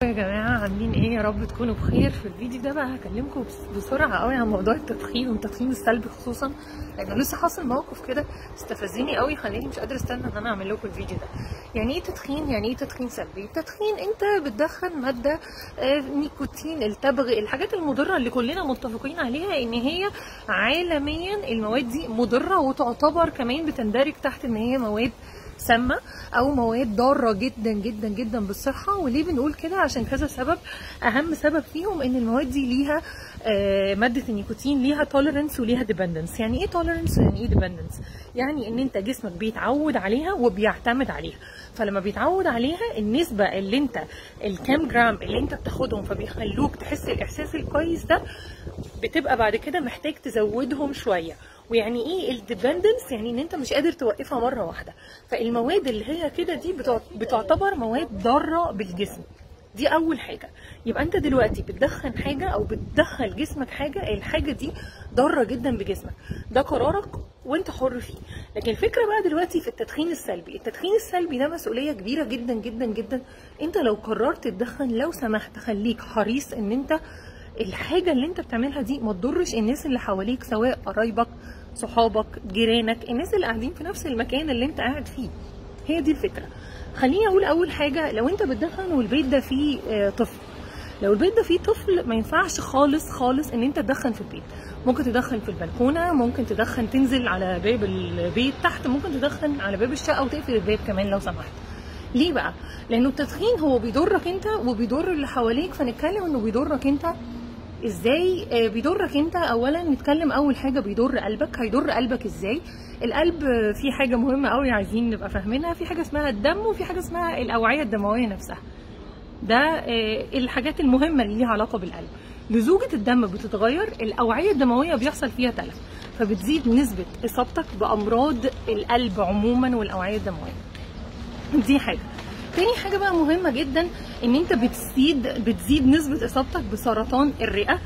يا جماعة عاملين ايه يا رب تكونوا بخير في الفيديو ده بقى هكلمكم بس- بسرعة قوي عن موضوع التدخين والتدخين السلبي خصوصا لانه لسه حاصل موقف كده استفزني قوي خلاني مش قادرة استنى ان انا اعمل لكم الفيديو ده يعني ايه تدخين يعني ايه تدخين سلبي التدخين انت بتدخن مادة آه، نيكوتين التبغ الحاجات المضرة اللي كلنا متفقين عليها ان هي عالميا المواد دي مضرة وتعتبر كمان بتندرج تحت ان هي مواد سامة او مواد ضارة جدا جدا جدا بالصحة وليه بنقول كده عشان كذا سبب اهم سبب فيهم ان المواد دي ليها آه، مادة النيكوتين ليها توليرنس وليها ديبندنس يعني ايه توليرنس ويعني ايه ديبندنس يعني ان انت جسمك بيتعود عليها وبيعتمد عليها فلما بيتعود عليها النسبة اللي انت الكام جرام اللي انت بتاخدهم فبيخلوك تحس الاحساس الكويس ده بتبقى بعد كده محتاج تزودهم شويه ويعني ايه الديبندنس يعني ان انت مش قادر توقفها مره واحده فالمواد اللي هي كده دي بتع- بتعتبر مواد ضاره بالجسم دي اول حاجه يبقى انت دلوقتي بتدخن حاجه او بتدخل جسمك حاجه الحاجه دي ضاره جدا بجسمك ده قرارك وانت حر فيه لكن الفكره بقى دلوقتي في التدخين السلبي التدخين السلبي ده مسؤوليه كبيره جدا جدا جدا انت لو قررت تدخن لو سمحت خليك حريص ان انت الحاجه اللي انت بتعملها دي ما تضرش الناس اللي حواليك سواء قرايبك صحابك جيرانك الناس اللي قاعدين في نفس المكان اللي انت قاعد فيه هي دي الفكره خليني اقول اول حاجه لو انت بتدخن والبيت ده فيه آه، طفل لو البيت ده فيه طفل ما ينفعش خالص خالص ان انت تدخن في البيت ممكن تدخن في البلكونه ممكن تدخن تنزل على باب البيت تحت ممكن تدخن على باب الشقه وتقفل الباب كمان لو سمحت ليه بقى لانه التدخين هو بيضرك انت وبيضر اللي حواليك فنتكلم انه بيضرك انت ازاي آه، بيضرك انت اولا نتكلم اول حاجه بيضر قلبك هيضر قلبك ازاي القلب آه، فيه حاجه مهمه قوي عايزين نبقى فاهمينها في حاجه اسمها الدم وفي حاجه اسمها الاوعيه الدمويه نفسها ده آه، الحاجات المهمه اللي ليها علاقه بالقلب لزوجة الدم بتتغير الأوعية الدموية بيحصل فيها تلف فبتزيد نسبة إصابتك بأمراض القلب عموما والأوعية الدموية دي حاجه تاني حاجه بقى مهمه جدا ان انت بتزيد بتزيد نسبه اصابتك بسرطان الرئه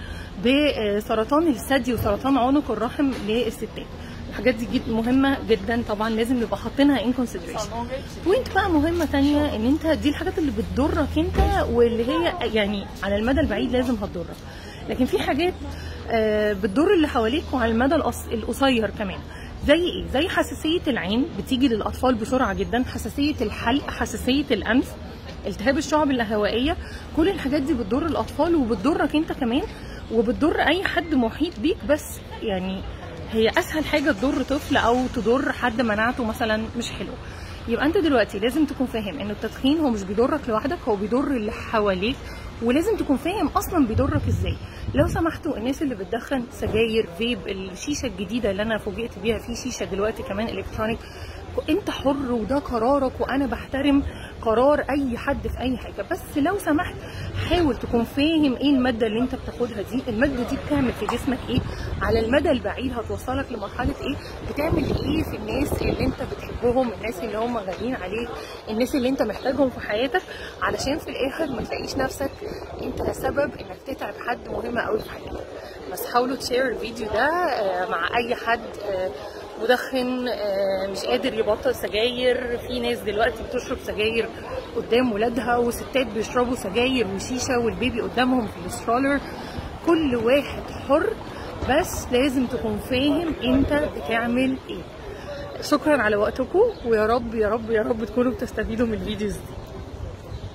بسرطان الثدي وسرطان عنق الرحم للستات الحاجات دي جد مهمه جدا طبعا لازم نبقى حاطينها ان كونسيدريشن بوينت بقى مهمه تانية ان انت دي الحاجات اللي بتضرك انت واللي هي يعني على المدى البعيد لازم هتضرك لكن في حاجات آه، بتضر اللي حواليك وعلى المدى القص- القصير كمان زي ايه زي حساسيه العين بتيجي للاطفال بسرعه جدا حساسيه الحلق حساسيه الانف التهاب الشعب الهوائيه كل الحاجات دي بتضر الاطفال وبتضرك انت كمان وبتضر اي حد محيط بيك بس يعني هي اسهل حاجه تضر طفل او تضر حد مناعته مثلا مش حلوه يبقى انت دلوقتي لازم تكون فاهم ان التدخين هو مش بيضرك لوحدك هو بيضر اللي حواليك ولازم تكون فاهم اصلا بيضرك ازاي لو سمحتوا الناس اللي بتدخن سجاير فيب الشيشه الجديده اللي انا فوجئت بيها في شيشه دلوقتي كمان الكترونيك انت حر وده قرارك وانا بحترم قرار اي حد في اي حاجه بس لو سمحت حاول تكون فاهم ايه الماده اللي انت بتاخدها دي الماده دي بتعمل في جسمك ايه على المدى البعيد هتوصلك لمرحله ايه بتعمل ايه في الناس اللي انت بتحبهم الناس اللي هم غاليين عليك الناس اللي انت محتاجهم في حياتك علشان في الاخر ما تلاقيش نفسك انت سبب انك تتعب حد مهم قوي في حياتك بس حاولوا تشير الفيديو ده آه، مع اي حد آه، مدخن آه، مش قادر يبطل سجاير في ناس دلوقتي بتشرب سجاير قدام ولادها وستات بيشربوا سجاير وشيشه والبيبي قدامهم في السترولر كل واحد حر بس لازم تكون فاهم انت بتعمل ايه شكرا على وقتكم ويا رب يا رب يا رب تكونوا بتستفيدوا من الفيديوز دي